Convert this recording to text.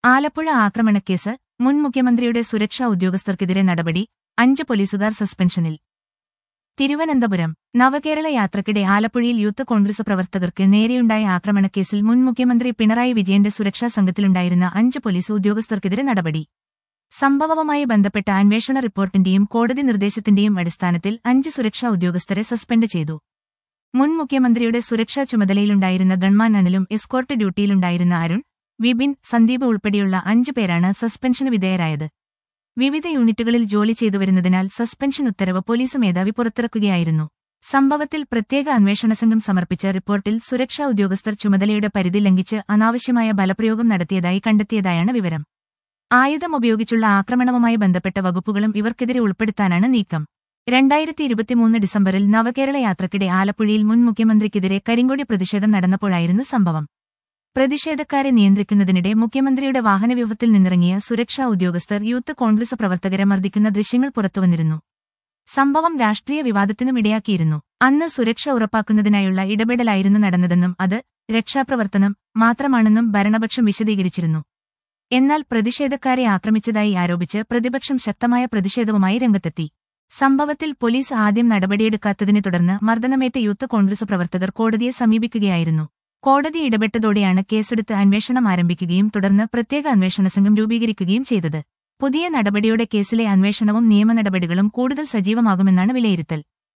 ആലപ്പുഴ ആക്രമണക്കേസ് മുൻ മുഖ്യമന്ത്രിയുടെ സുരക്ഷാ ഉദ്യോഗസ്ഥർക്കെതിരെ നടപടി അഞ്ച് പോലീസുകാർ സസ്പെൻഷനിൽ തിരുവനന്തപുരം നവകേരള യാത്രക്കിടെ ആലപ്പുഴയിൽ യൂത്ത് കോൺഗ്രസ് പ്രവർത്തകർക്ക് നേരെയുണ്ടായ ആക്രമണക്കേസിൽ മുൻ മുഖ്യമന്ത്രി പിണറായി വിജയന്റെ സുരക്ഷാ സംഘത്തിലുണ്ടായിരുന്ന അഞ്ച് പോലീസ് ഉദ്യോഗസ്ഥർക്കെതിരെ നടപടി സംഭവവുമായി ബന്ധപ്പെട്ട അന്വേഷണ റിപ്പോർട്ടിന്റെയും കോടതി നിർദ്ദേശത്തിന്റെയും അടിസ്ഥാനത്തിൽ അഞ്ച് സുരക്ഷാ ഉദ്യോഗസ്ഥരെ സസ്പെൻഡ് ചെയ്തു മുൻ മുഖ്യമന്ത്രിയുടെ സുരക്ഷാ ചുമതലയിലുണ്ടായിരുന്ന ഗൺമാൻ അനിലും എസ്കോർട്ട് ഡ്യൂട്ടിയിലുണ്ടായിരുന്ന അരുൺ വിപിൻ സന്ദീപ് ഉൾപ്പെടെയുള്ള അഞ്ചു പേരാണ് സസ്പെൻഷന് വിധേയരായത് വിവിധ യൂണിറ്റുകളിൽ ജോലി ചെയ്തുവരുന്നതിനാൽ സസ്പെൻഷൻ ഉത്തരവ് പോലീസ് മേധാവി പുറത്തിറക്കുകയായിരുന്നു സംഭവത്തിൽ പ്രത്യേക അന്വേഷണ സംഘം സമർപ്പിച്ച റിപ്പോർട്ടിൽ സുരക്ഷാ ഉദ്യോഗസ്ഥർ ചുമതലയുടെ പരിധി ലംഘിച്ച് അനാവശ്യമായ ബലപ്രയോഗം നടത്തിയതായി കണ്ടെത്തിയതായാണ് വിവരം ആയുധം ഉപയോഗിച്ചുള്ള ആക്രമണവുമായി ബന്ധപ്പെട്ട വകുപ്പുകളും ഇവർക്കെതിരെ ഉൾപ്പെടുത്താനാണ് നീക്കം രണ്ടായിരത്തി ഇരുപത്തിമൂന്ന് ഡിസംബറിൽ നവകേരള യാത്രക്കിടെ ആലപ്പുഴയിൽ മുൻ മുഖ്യമന്ത്രിക്കെതിരെ കരിങ്കൊടി പ്രതിഷേധം നടന്നപ്പോഴായിരുന്നു സംഭവം പ്രതിഷേധക്കാരെ നിയന്ത്രിക്കുന്നതിനിടെ മുഖ്യമന്ത്രിയുടെ വാഹനവ്യൂഹത്തിൽ നിന്നിറങ്ങിയ സുരക്ഷാ ഉദ്യോഗസ്ഥർ യൂത്ത് കോൺഗ്രസ് പ്രവർത്തകരെ മർദ്ദിക്കുന്ന ദൃശ്യങ്ങൾ പുറത്തുവന്നിരുന്നു സംഭവം രാഷ്ട്രീയ വിവാദത്തിനും ഇടയാക്കിയിരുന്നു അന്ന് സുരക്ഷ ഉറപ്പാക്കുന്നതിനായുള്ള ഇടപെടലായിരുന്നു നടന്നതെന്നും അത് രക്ഷാപ്രവർത്തനം മാത്രമാണെന്നും ഭരണപക്ഷം വിശദീകരിച്ചിരുന്നു എന്നാൽ പ്രതിഷേധക്കാരെ ആക്രമിച്ചതായി ആരോപിച്ച് പ്രതിപക്ഷം ശക്തമായ പ്രതിഷേധവുമായി രംഗത്തെത്തി സംഭവത്തിൽ പോലീസ് ആദ്യം നടപടിയെടുക്കാത്തതിനെ തുടർന്ന് മർദ്ദനമേറ്റ യൂത്ത് കോൺഗ്രസ് പ്രവർത്തകർ കോടതിയെ സമീപിക്കുകയായിരുന്നു കോടതി ഇടപെട്ടതോടെയാണ് കേസെടുത്ത് അന്വേഷണം ആരംഭിക്കുകയും തുടർന്ന് പ്രത്യേക അന്വേഷണ സംഘം രൂപീകരിക്കുകയും ചെയ്തത് പുതിയ നടപടിയോടെ കേസിലെ അന്വേഷണവും നിയമ നടപടികളും കൂടുതൽ സജീവമാകുമെന്നാണ് വിലയിരുത്തൽ